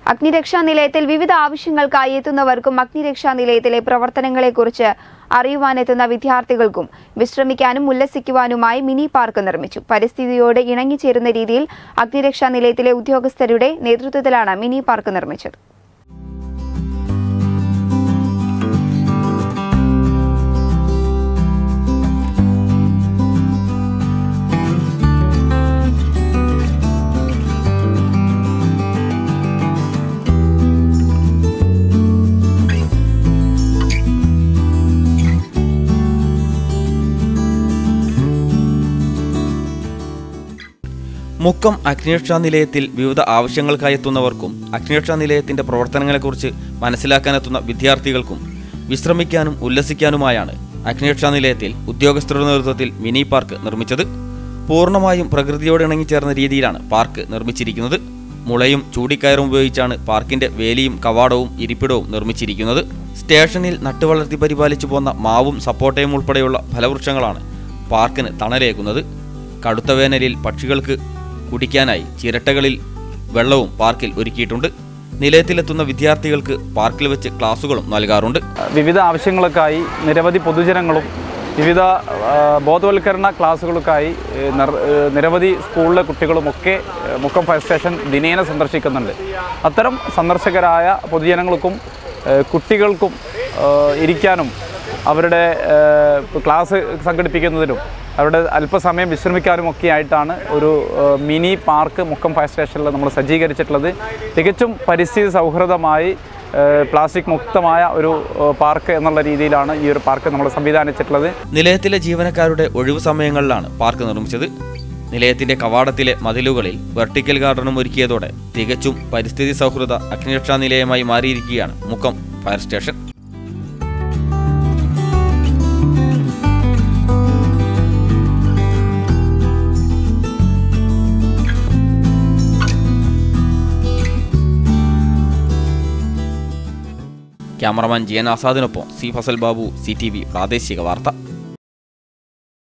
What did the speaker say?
അഗ്നിരക്ഷാ നിലയത്തിൽ വിവിധ ആവശ്യങ്ങൾക്കായി എത്തുന്നവർക്കും അഗ്നിരക്ഷാ നിലയത്തിലെ പ്രവർത്തനങ്ങളെക്കുറിച്ച് അറിയുവാനെത്തുന്ന വിദ്യാർത്ഥികൾക്കും വിശ്രമിക്കാനും ഉല്ലസിക്കുവാനുമായി മിനി പാർക്ക് നിർമ്മിച്ചു പരിസ്ഥിതിയോട് ഇണങ്ങിച്ചേരുന്ന രീതിയിൽ അഗ്നിരക്ഷാ നിലയത്തിലെ ഉദ്യോഗസ്ഥരുടെ നേതൃത്വത്തിലാണ് മിനി പാർക്ക് നിർമ്മിച്ചത് മുക്കം അഗ്നിരക്ഷാ നിലയത്തിൽ വിവിധ ആവശ്യങ്ങൾക്കായി എത്തുന്നവർക്കും അഗ്നിരക്ഷാ നിലയത്തിന്റെ പ്രവർത്തനങ്ങളെക്കുറിച്ച് മനസ്സിലാക്കാനെത്തുന്ന വിദ്യാർത്ഥികൾക്കും വിശ്രമിക്കാനും ഉല്ലസിക്കാനുമായാണ് അഗ്നിരക്ഷാ നിലയത്തിൽ ഉദ്യോഗസ്ഥരുടെ നേതൃത്വത്തിൽ മിനി പാർക്ക് നിർമ്മിച്ചത് പൂർണ്ണമായും പ്രകൃതിയോട് ഇണങ്ങിച്ചേർന്ന രീതിയിലാണ് പാർക്ക് നിർമ്മിച്ചിരിക്കുന്നത് മുളയും ചൂടിക്കയറും ഉപയോഗിച്ചാണ് പാർക്കിന്റെ വേലിയും കവാടവും ഇരിപ്പിടവും നിർമ്മിച്ചിരിക്കുന്നത് സ്റ്റേഷനിൽ നട്ടുവളർത്തി പരിപാലിച്ചു പോന്ന മാവും സപ്പോട്ടയും ഉൾപ്പെടെയുള്ള ഫലവൃക്ഷങ്ങളാണ് പാർക്കിന് തണലേകുന്നത് കടുത്ത വേനലിൽ പക്ഷികൾക്ക് കുടിക്കാനായി ചിരട്ടകളിൽ വെള്ളവും പാർക്കിൽ ഒരുക്കിയിട്ടുണ്ട് നിലയത്തിലെത്തുന്ന വിദ്യാർത്ഥികൾക്ക് പാർക്കിൽ വെച്ച് ക്ലാസുകളും നൽകാറുണ്ട് വിവിധ ആവശ്യങ്ങൾക്കായി നിരവധി പൊതുജനങ്ങളും വിവിധ ആ, ബോധവൽക്കരണ ക്ലാസ്സുകൾക്കായി ഏ, നിർ- ഏ, നിരവധി സ്കൂളിലെ കുട്ടികളുമൊക്കെ ഏ, മുക്കം ഫയർ സ്റ്റേഷൻ ദിനേന സന്ദർശിക്കുന്നുണ്ട് അത്തരം സന്ദർശകരായ പൊതുജനങ്ങൾക്കും ഏ, കുട്ടികൾക്കും ഏ, ഇരിക്കാനും അവരുടെ ഏ, ക്ലാസ് സംഘടിപ്പിക്കുന്നതിനും അവരുടെ അല്പസമയം വിശ്രമിക്കാനും ഒക്കെ ആയിട്ടാണ് ഒരു ഏ, മിനി പാർക്ക് മുക്കം ഫയർ സ്റ്റേഷനിൽ നമ്മൾ സജ്ജീകരിച്ചിട്ടുള്ളത് തികച്ചും പരിസ്ഥിതി സൗഹൃദമായി ഏഹ് പ്ലാസ്റ്റിക് മുക്തമായ ഒരു ഏഹ് പാർക്ക് എന്നുള്ള രീതിയിലാണ് ഈ ഒരു പാർക്ക് നമ്മൾ സംവിധാനിച്ചിട്ടുള്ളത് നിലയത്തിലെ ജീവനക്കാരുടെ ഒഴിവു സമയങ്ങളിലാണ് പാർക്ക് നിർമ്മിച്ചത് നിലയത്തിന്റെ കവാടത്തിലെ മതിലുകളിൽ വെർട്ടിക്കൽ ഗാർഡനും ഒരുക്കിയതോടെ തികച്ചും പരിസ്ഥിതി സൗഹൃദ അഗ്നിരക്ഷാ നിലയമായി മാറിയിരിക്കുകയാണ് Mukkam fire station cameraman G N ആസാദിനൊപ്പം C Fazal Babu C T V പ്രാദേശിക വാർത്ത